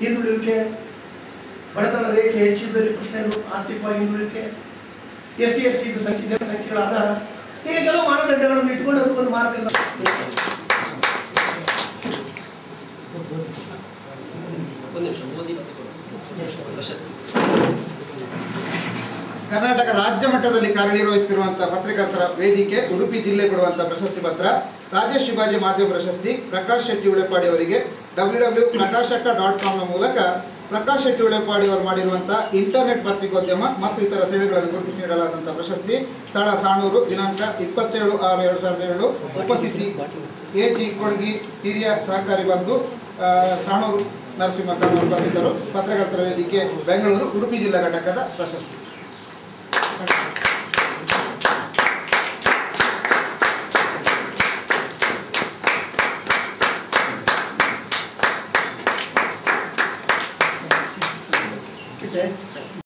ಹಿಂದುಳಿವಿಕೆ ಬಡತನ ರೇಖೆ ಹೆಚ್ಚಿದ್ದಲ್ಲಿ ಪ್ರಶ್ನೆಗಳು ಆರ್ಥಿಕವಾಗಿ ಹಿಂದುಳಿಕೆ ಎಸ್ ಸಿ ಎಸ್ ಟಿ ಸಂಖ್ಯೆ ಜನಸಂಖ್ಯೆಗಳ ಆಧಾರ ಹೀಗೆ ಕೆಲವು ಮಾನದಂಡಗಳನ್ನು ಇಟ್ಕೊಂಡು ಅದಕ್ಕೊಂದು ಮಾನದಂಡ ಒಂದು ನಿಮಿಷ ಮೋದಿ ಮತ್ತೆ ಕೊಡು. ಪ್ರಶಸ್ತಿ ಕರ್ನಾಟಕ ರಾಜ್ಯ ಮಟ್ಟದಲ್ಲಿ ಕಾರ್ಯನಿರ್ವಹಿಸುತ್ತಿರುವಂತಹ ಪತ್ರಕರ್ತರ ವೇದಿಕೆ ಉಡುಪಿ ಜಿಲ್ಲೆ ಕೊಡುವಂಥ ಪ್ರಶಸ್ತಿ ಪತ್ರ ರಾಜೇಶ್ ಶಿವಾಜಿ ಮಾಧ್ಯಮ ಪ್ರಶಸ್ತಿ ಪ್ರಕಾಶ್ ಶೆಟ್ಟಿ ಉಳೆಪಾಡಿ ಅವರಿಗೆ ಡಬ್ಲ್ಯೂ ಡಬ್ಲ್ಯೂ ಪ್ರಕಾಶಕ ಡಾಟ್ ಕಾಮ್ನ ಮೂಲಕ ಪ್ರಕಾಶ್ ಶೆಟ್ಟಿ ಉಳೆಪಾಡಿ ಅವರು ಮಾಡಿರುವಂಥ ಇಂಟರ್ನೆಟ್ ಪತ್ರಿಕೋದ್ಯಮ ಮತ್ತು ಇತರ ಸೇವೆಗಳನ್ನು ಗುರುತಿಸಿ ನೀಡಲಾದಂಥ ಪ್ರಶಸ್ತಿ ಸ್ಥಳ ಸಾಣೂರು ದಿನಾಂಕ ಇಪ್ಪತ್ತೇಳು ಆರು ಎರಡು ಸಾವಿರದ ಏಳು ಉಪಸ್ಥಿತಿ ಎ ಜಿ ಕೊಡ್ಗಿ ಹಿರಿಯ ಸಹಕಾರಿ ಬಂಧು ಆ, ಸಾಣೂರು ನರಸಿಂಹ ಕಾನೂರು ಬಂದಿದ್ದರು ಪತ್ರಕರ್ತರ ವೇದಿಕೆ ಬೆಂಗಳೂರು ಉಡುಪಿ ಜಿಲ್ಲಾ ಘಟಕದ ಪ್ರಶಸ್ತಿ ಇಟ್ಟೆ